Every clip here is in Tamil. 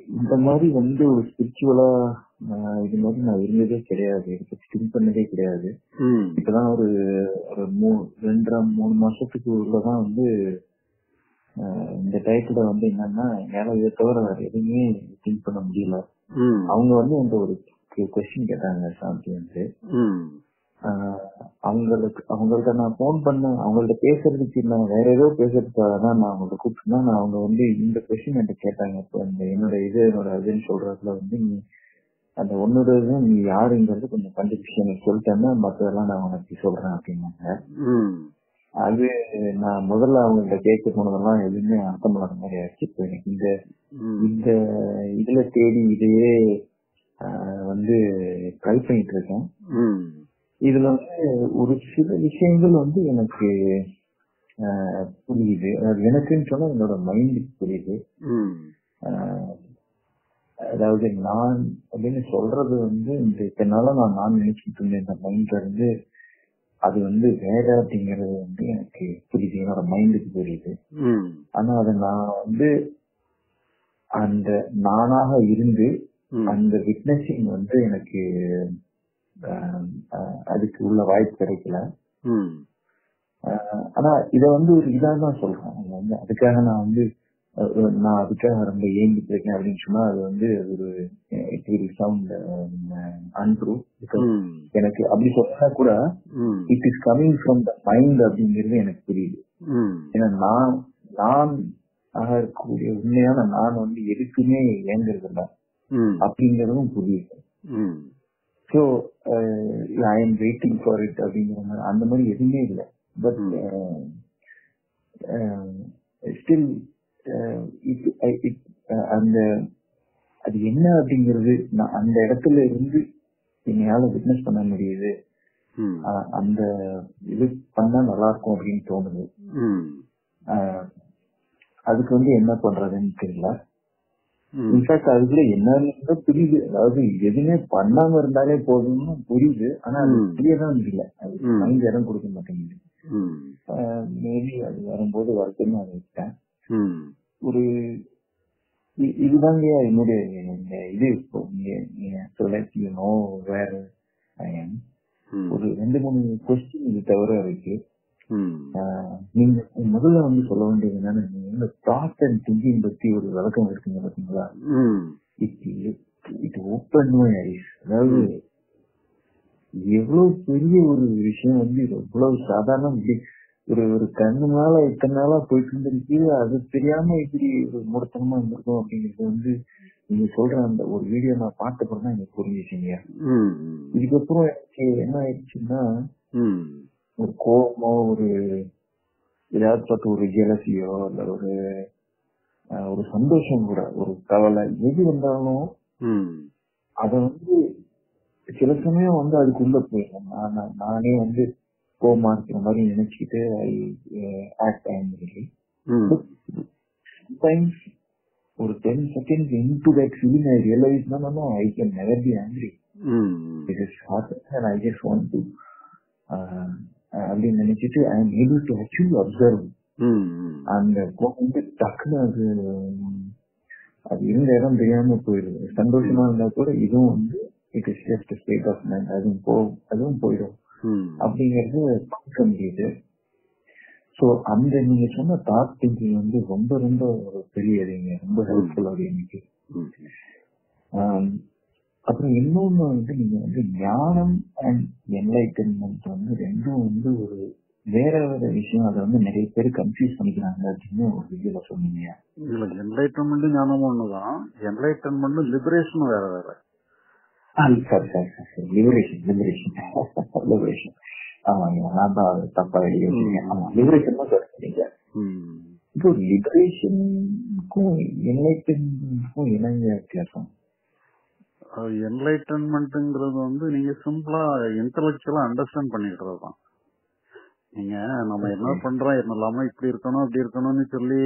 இந்த மாதிரி வந்து ஒரு ஸ்பிரிச்சுவலா இது மாதிரி நான் இருந்ததே கிடையாது இதுக்கு திங்க் பண்ணதே கிடையாது ம் இப்பதான் ஒரு ஒரு மூ ரெண்டரை மூணு மாசத்துக்கு உள்ளதான் வந்து ஆஹ் இந்த டயத்துல வந்து என்னன்னா என்னால இதை தவிர வேற எதுவுமே திங்க் பண்ண முடியல ம் அவங்க வந்து என்கிட்ட ஒரு கொஸ்டின் கேட்டாங்க சாந்தி வந்து ம் ஆஹ் அவங்களுக்கு அவங்கள்ட்ட நான் ஃபோன் பண்ணேன் அவங்கள்ட்ட பேசுறதுக்கு நான் வேற ஏதோ பேசுறதுக்காக தான் நான் அவங்கள்ட்ட கூப்பிட்டுனா நான் அவங்க வந்து இந்த கொஸ்டின் என்கிட்ட கேட்டாங்க இப்போ இந்த என்னோட இது என்னோட இதுன்னு சொல்றதுல வந்து நீ அந்த உன்னோட இது நீ யாருங்கிறது கொஞ்சம் கண்டுபிடிச்சு எனக்கு சொல்லிட்டேன்னா மற்றதெல்லாம் நான் உனக்கு சொல்றேன் அப்படின்னாங்க ம் அது நான் முதல்ல அவங்கள்ட்ட கேட்க போனதெல்லாம் எதுவுமே அர்த்தம் இல்லாத மாதிரி ஆயிடுச்சு இப்போ எனக்கு இந்த ம் இந்த இதுல தேடி இதையே ஆஹ் வந்து ட்ரை பண்ணிட்டு இருக்கேன் ம் இதுல வந்து ஒரு சில விஷயங்கள் வந்து எனக்கு ஆஹ், புரியுது அதாவது எனக்குன்னு சொன்னா என்னோட மைண்டுக்கு புரியுது ம் ஆஹ், அதாவது நான் அப்படின்னு சொல்றது வந்து இந்த இத்தனை நாளா நான் நான் நினைச்சிட்டு இருந்தேன் இந்த மைண்ட்ல இருந்து அது வந்து வேற அப்படிங்கறது வந்து எனக்கு புரியுது என்னோட மைண்டுக்கு புரியுது ம் ஆனா அதை நான் வந்து அந்த நானாக இருந்து ம் அந்த விட்னஸிங் வந்து எனக்கு ஆஹ், ஆஹ், அதுக்கு உள்ள வாய்ப்பு கிடைக்கல ம் ஆஹ் ஆனா இத வந்து ஒரு இதா தான் சொல்றேன் அது வந்து அதுக்காக நான் வந்து அஹ் நான் அதுக்காக ரொம்ப ஏங்கிட்டு இருக்கேன் அப்படின்னு சொன்னா அது வந்து ஒரு it will sound untrue because ம் எனக்கு அப்படி சொன்னா கூட ம் it is coming from the mind அப்படிங்கிறது எனக்கு புரியுது ம் ஏன்னா நான் நான் ஆக இருக்கக்கூடிய உண்மையான நான் வந்து எதுக்குமே ஏங்குறது இல்லை ம் அப்படிங்கறதும் புரியுது ம் so I am waiting for it அப்படிங்கிற மாதிரி அந்த மாதிரி எதுவுமே இல்லை பட் ஸ்டில் அந்த அது என்ன அப்படிங்கிறது நான் அந்த இடத்துல இருந்து என்னால விட்னஸ் பண்ண முடியுது ம் அஹ் அந்த இது பண்ணா நல்லா இருக்கும் அப்படின்னு தோணுது ம் அஹ் அதுக்கு வந்து என்ன பண்றதுன்னு தெரியல ம் இன்ஃபேக்ட் அதுக்குள்ள என்னன்னு கூட புரியுது அதாவது எதுவுமே பண்ணாம இருந்தாலே போதும்னு புரியுது ஆனா அது ம். புரியதான் முடியல அது ம். மைண்ட் இடம் கொடுக்க மாட்டேங்குது ம் மேபி அது வரும்போது வரட்டுன்னு நான் விட்டேன் ம் ஒரு இ- இதுதாங்க என்னுடைய இந்த இது இப்போ நீங்க நோ வேற ம் ஒரு ரெண்டு மூணு கொஸ்டின் இது தவிர இருக்கு ம் ஆஹ் நீங்க முதல்ல வந்து சொல்ல வேண்டியது என்னன்னா நீங்க இந்த தாட் அண்ட் திங்கிங் பத்தி ஒரு விளக்கம் இருக்குங்க பாத்தீங்களா ம் it it open my eyes அதாவது எவ்வளவு பெரிய ஒரு விஷயம் வந்து இது எவ்வளவு சாதாரண இப்படி ஒரு ஒரு கண்ணு மேல இத்தனை நாளா போயிட்டு இருந்திருக்கு அது தெரியாம இப்படி ஒரு மூடத்தனமா இருந்திருக்கும் அப்படிங்கிறது வந்து நீங்க சொல்ற அந்த ஒரு வீடியோ நான் பார்த்தப்பறம் தான் எனக்கு புரிஞ்சுச்சுங்க ம் இதுக்கப்புறம் எனக்கு என்ன ஆயிடுச்சுன்னா ம் ஒரு கோபமோ ஒரு ஏதாவது பார்த்து ஒரு ஜெலசியோ இல்ல ஒரு ஆஹ், ஒரு சந்தோஷம் கூட ஒரு கவலை எது வந்தாலும் ம் அத வந்து சில சமயம் வந்து அதுக்குள்ள போயிடும் நான் நான்- நானே வந்து கோமா இருக்கிற மாதிரி நினைச்சுக்கிட்டு I act angry hmm sometimes ஒரு ten seconds into that feeling I realize no I can never be angry hmm it is hard I just want to அப்படின்னு நினைச்சிட்டு I am able to actually observe ம் அந்த கோபம் வந்து டக்குன்னு அது உம், அது இருந்த இடம் தெரியாம போயிடுது சந்தோஷமா இருந்தா கூட இதுவும் வந்து it is just state of mind அதுவும் போ அதுவும் போயிடும் ம் அப்படிங்கிறது பார்க்க முடியுது சோ அந்த நீங்க சொன்ன தாட் திங்கிங் வந்து ரொம்ப ரொம்ப ஒரு பெரிய இதுங்க ரொம்ப ஹெல்ப்ஃபுல் அது எனக்கு ம் ஆம், அப்புறம் இன்னொன்னு வந்து நீங்க வந்து ஞானம் அண்ட் என்லைட்டன்மெண்ட் வந்து ரெண்டும் வந்து ஒரு வேற வேற விஷயம் அதை வந்து நிறைய பேர் கன்ஃபியூஸ் பண்ணிக்கிறாங்க அப்படின்னு ஒரு இதுல சொன்னீங்க இதுல என்லைட்டன்மெண்ட் ஞானமும் ஒண்ணுதான் என்லைட்டன்மெண்ட் லிபரேஷன் வேற வேற sorry sorry sorry sorry liberation liberation liberation ஆமாங்க நான் தான் அது தப்பா எழுதி வச்சிருக்கேன் ஆமா லிபரேஷன் தான் சொல்றீங்க ம் இப்போ லிபரேஷனுக்கும் என்லைட்டன்மெண்ட்க்கும் என்னங்க வித்தியாசம் என்லைட்டன்மெண்ட்ங்கிறது வந்து நீங்க சிம்பிளா இன்டலெக்சுவலா அண்டர்ஸ்டாண்ட் பண்ணிக்கிறது தான் நீங்க நம்ம என்ன பண்றோம் என்ன இல்லாம இப்படி இருக்கணும் அப்படி இருக்கணும்னு சொல்லி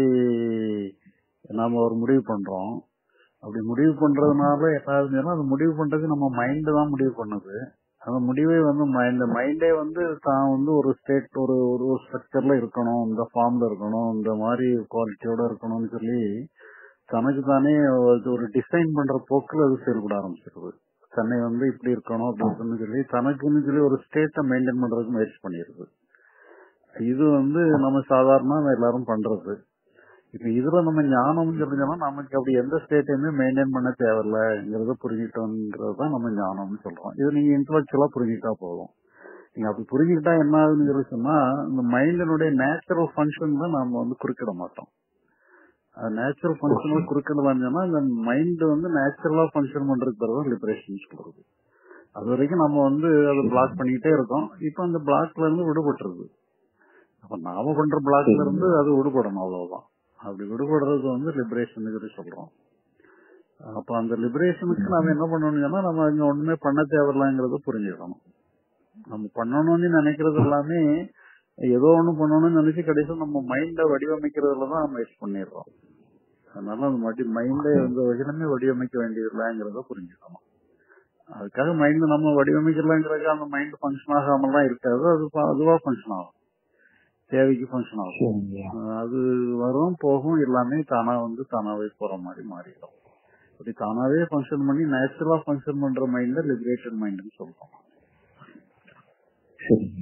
நாம ஒரு முடிவு பண்றோம் அப்படி முடிவு பண்றதுனால என்ன ஆகுதுன்னா அது முடிவு பண்றது நம்ம மைண்ட் தான் முடிவு பண்ணுது அந்த முடிவே வந்து மைண்ட் மைண்டே வந்து தான் வந்து ஒரு ஸ்டேட் ஒரு ஒரு ஸ்ட்ரக்சர்ல இருக்கணும் இந்த ஃபார்ம்ல இருக்கணும் இந்த மாதிரி குவாலிட்டியோட இருக்கணும்னு சொல்லி தனக்கு தானே ஒரு டிசைன் பண்ற போக்குல அது செயல்பட ஆரம்பிச்சிருது தன்னை வந்து இப்படி இருக்கணும் அப்படி இருக்கணும்னு சொல்லி தனக்குன்னு சொல்லி ஒரு ஸ்டேட்டை மெயின்டைன் பண்றதுக்கு முயற்சி பண்ணிடுது இது வந்து நம்ம சாதாரண எல்லாரும் பண்றது இப்ப இதுல நம்ம ஞானம் தெரிஞ்சோம்னா நமக்கு அப்படி எந்த ஸ்டேட்டையுமே மெயின்டைன் பண்ண தேவையில்லைங்கிறத புரிஞ்சுட்டோங்கிறது தான் நம்ம ஞானம்னு சொல்றோம் இது நீங்க இன்டலெக்சுவலா புரிஞ்சுக்கிட்டா போதும் நீங்க அப்படி புரிஞ்சுக்கிட்டா என்ன ஆகுதுன்னு சொன்னா இந்த மைண்டினுடைய நேச்சுரல் ஃபங்க்ஷன் தான் நாம வந்து குறுக்கிட மாட்டோம் நேச்சுரல் ஃபங்க்ஷனல் குறுக்கிடலாம் சொன்னா இந்த மைண்ட் வந்து நேச்சுரலா ஃபங்க்ஷன் பண்றதுக்கு பிறகு லிபரேஷன் சொல்றது அது வரைக்கும் நம்ம வந்து அதை பிளாக் பண்ணிக்கிட்டே இருக்கோம் இப்போ அந்த பிளாக்ல இருந்து விடுபட்டுருது அப்ப நாம பண்ற பிளாக்ல இருந்து அது விடுபடணும் அவ்வளவுதான் அப்படி விடுபடுறது வந்து லிபரேஷன் சொல்றோம் அப்ப அந்த லிபரேஷனுக்கு நாம என்ன பண்ணணும்னு சொன்னா நம்ம இங்க ஒண்ணுமே பண்ண தேவையில்லைங்கிறத புரிஞ்சுக்கணும் நம்ம பண்ணணும்னு நினைக்கிறது எல்லாமே ஏதோ ஒண்ணு பண்ணணும்னு நினைச்சு கடைசியில் நம்ம மைண்ட வடிவமைக்கிறதுல தான் நம்ம யூஸ் பண்ணிடுறோம் அதனால அந்த மாதிரி மைண்டை எந்த வகையிலுமே வடிவமைக்க வேண்டியது இல்லைங்கிறத புரிஞ்சுக்கணும் அதுக்காக மைண்ட் நம்ம வடிவமைக்கலாங்கிறதுக்கு அந்த மைண்ட் ஃபங்க்ஷன் ஆகாமலாம் இருக்காது அது அதுவா ஃபங்க்ஷன் ஆகும் தேவைக்கு ஃபங்க்ஷன் ஆகும் அது வரும் போகும் எல்லாமே தானா வந்து தானாவே போற மாதிரி மாறிடும் அப்படி தானாவே ஃபங்க்ஷன் பண்ணி நேச்சுரலா ஃபங்க்ஷன் பண்ற மைண்ட் லிபரேஷன் மைண்ட்னு சொல்றோம் சரிங்க